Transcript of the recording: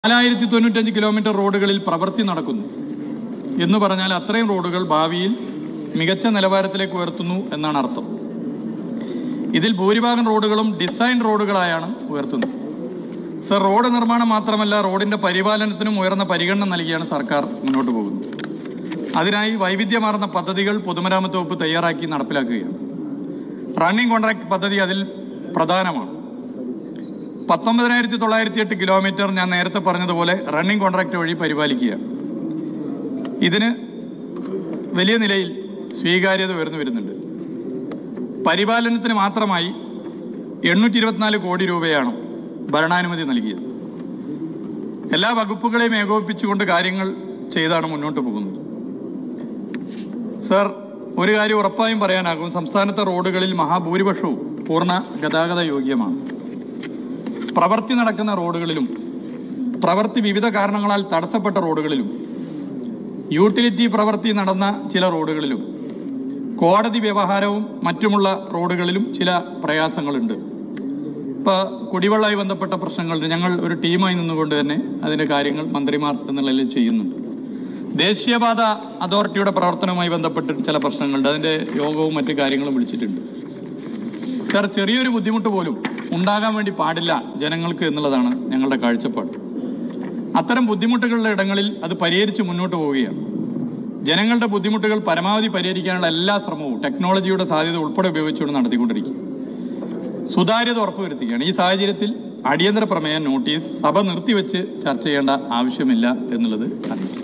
നാലായിരത്തി തൊണ്ണൂറ്റഞ്ച് കിലോമീറ്റർ റോഡുകളിൽ പ്രവൃത്തി നടക്കുന്നു എന്ന് പറഞ്ഞാൽ അത്രയും റോഡുകൾ ഭാവിയിൽ മികച്ച നിലവാരത്തിലേക്ക് ഉയർത്തുന്നു എന്നാണ് അർത്ഥം ഇതിൽ ഭൂരിഭാഗം റോഡുകളും ഡിസൈൻ റോഡുകളായാണ് ഉയർത്തുന്നത് സർ റോഡ് നിർമ്മാണം മാത്രമല്ല റോഡിന്റെ പരിപാലനത്തിനും ഉയർന്ന പരിഗണന നൽകിയാണ് സർക്കാർ മുന്നോട്ട് പോകുന്നത് അതിനായി വൈവിധ്യമാർന്ന പദ്ധതികൾ പൊതുമരാമത്ത് വകുപ്പ് തയ്യാറാക്കി നടപ്പിലാക്കുകയാണ് റണ്ണിംഗ് കോൺട്രാക്ട് പദ്ധതി അതിൽ പ്രധാനമാണ് പത്തൊമ്പതിനായിരത്തി തൊള്ളായിരത്തി എട്ട് കിലോമീറ്റർ ഞാൻ നേരത്തെ പറഞ്ഞതുപോലെ റണ്ണിംഗ് കോൺട്രാക്ട് വഴി പരിപാലിക്കുകയാണ് ഇതിന് വലിയ നിലയിൽ സ്വീകാര്യത ഉയർന്നു വരുന്നുണ്ട് പരിപാലനത്തിന് മാത്രമായി എണ്ണൂറ്റി ഇരുപത്തിനാല് കോടി രൂപയാണ് ഭരണാനുമതി നൽകിയത് എല്ലാ വകുപ്പുകളെയും ഏകോപിപ്പിച്ചുകൊണ്ട് കാര്യങ്ങൾ ചെയ്താണ് മുന്നോട്ട് പോകുന്നത് സർ ഒരു കാര്യം ഉറപ്പായും പറയാനാകും സംസ്ഥാനത്തെ റോഡുകളിൽ മഹാഭൂരിപക്ഷവും പൂർണ്ണ ഗതാഗത യോഗ്യമാണ് പ്രവൃത്തി നടക്കുന്ന റോഡുകളിലും പ്രവൃത്തി വിവിധ കാരണങ്ങളാൽ തടസ്സപ്പെട്ട റോഡുകളിലും യൂട്ടിലിറ്റി പ്രവൃത്തി നടന്ന ചില റോഡുകളിലും കോടതി വ്യവഹാരവും മറ്റുമുള്ള റോഡുകളിലും ചില പ്രയാസങ്ങളുണ്ട് ഇപ്പോൾ കുടിവെള്ളമായി ബന്ധപ്പെട്ട പ്രശ്നങ്ങൾ ഞങ്ങൾ ഒരു ടീമായി നിന്നുകൊണ്ട് തന്നെ അതിൻ്റെ കാര്യങ്ങൾ മന്ത്രിമാർ എന്ന നിലയിൽ ചെയ്യുന്നുണ്ട് ദേശീയപാത അതോറിറ്റിയുടെ പ്രവർത്തനവുമായി ബന്ധപ്പെട്ട് ചില പ്രശ്നങ്ങളുണ്ട് അതിൻ്റെ യോഗവും മറ്റു കാര്യങ്ങളും വിളിച്ചിട്ടുണ്ട് സാർ ചെറിയൊരു ബുദ്ധിമുട്ട് പോലും ഉണ്ടാകാൻ വേണ്ടി പാടില്ല ജനങ്ങൾക്ക് എന്നുള്ളതാണ് ഞങ്ങളുടെ കാഴ്ചപ്പാട് അത്തരം ബുദ്ധിമുട്ടുകളുടെ ഇടങ്ങളിൽ അത് പരിഹരിച്ച് മുന്നോട്ട് പോവുകയാണ് ജനങ്ങളുടെ ബുദ്ധിമുട്ടുകൾ പരമാവധി പരിഹരിക്കാനുള്ള എല്ലാ ശ്രമവും ടെക്നോളജിയുടെ സാധ്യത ഉൾപ്പെടെ ഉപയോഗിച്ചുകൊണ്ട് നടത്തിക്കൊണ്ടിരിക്കും സുതാര്യത ഉറപ്പുവരുത്തുകയാണ് ഈ സാഹചര്യത്തിൽ അടിയന്തര പ്രമേയ നോട്ടീസ് സഭ നിർത്തിവെച്ച് ചർച്ച ചെയ്യേണ്ട ആവശ്യമില്ല എന്നുള്ളത് അറിയിക്കും